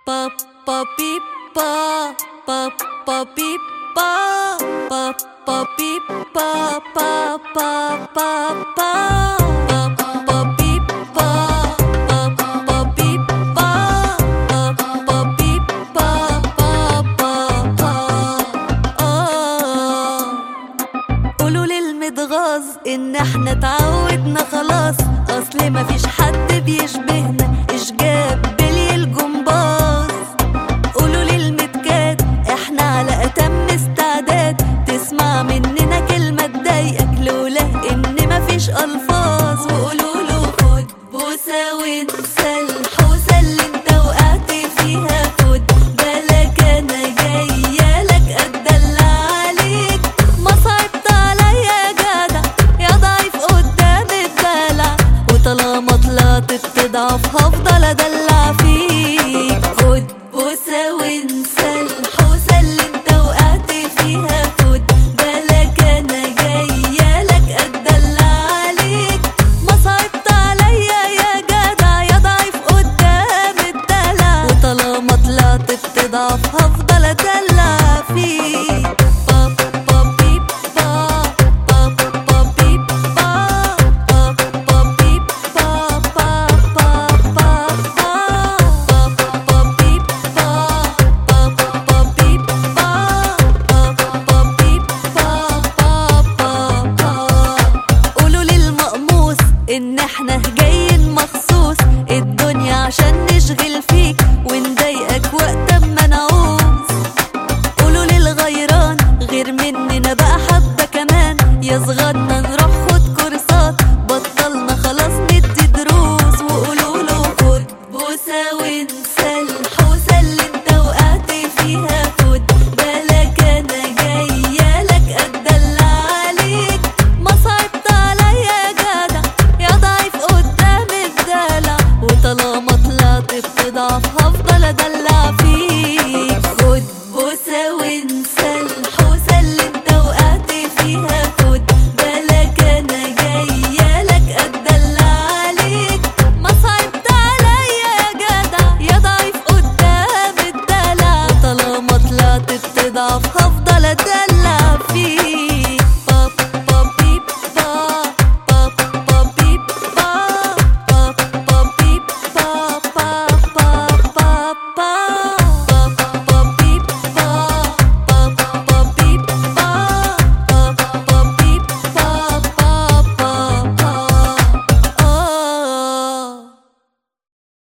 pa pa beep pa pa pa beep pa pa pa beep pa pa pa pa pa pa pa beep pa pa pa beep pa pa pa beep pa pa pa pa آه قولوا للمتغاظ ان احنا تعودنا خلاص اصل مفيش حد بيشبهنا اشجاب بلي الجمباز قولوا للمتكات احنا على اتم استعداد تسمع مننا كلمة تضايقك لولا ان مفيش الفاظ وقولوا له خد بوسة وانسى الحوسة اللي انت وقعت فيها خد بالك انا جاية لك اتدلع عليك ما صعبت عليا يا جدع يا ضعيف قدام الدلع وطالما طلعت بتضعف هفضل ادلع فيك خد بوسة وانسى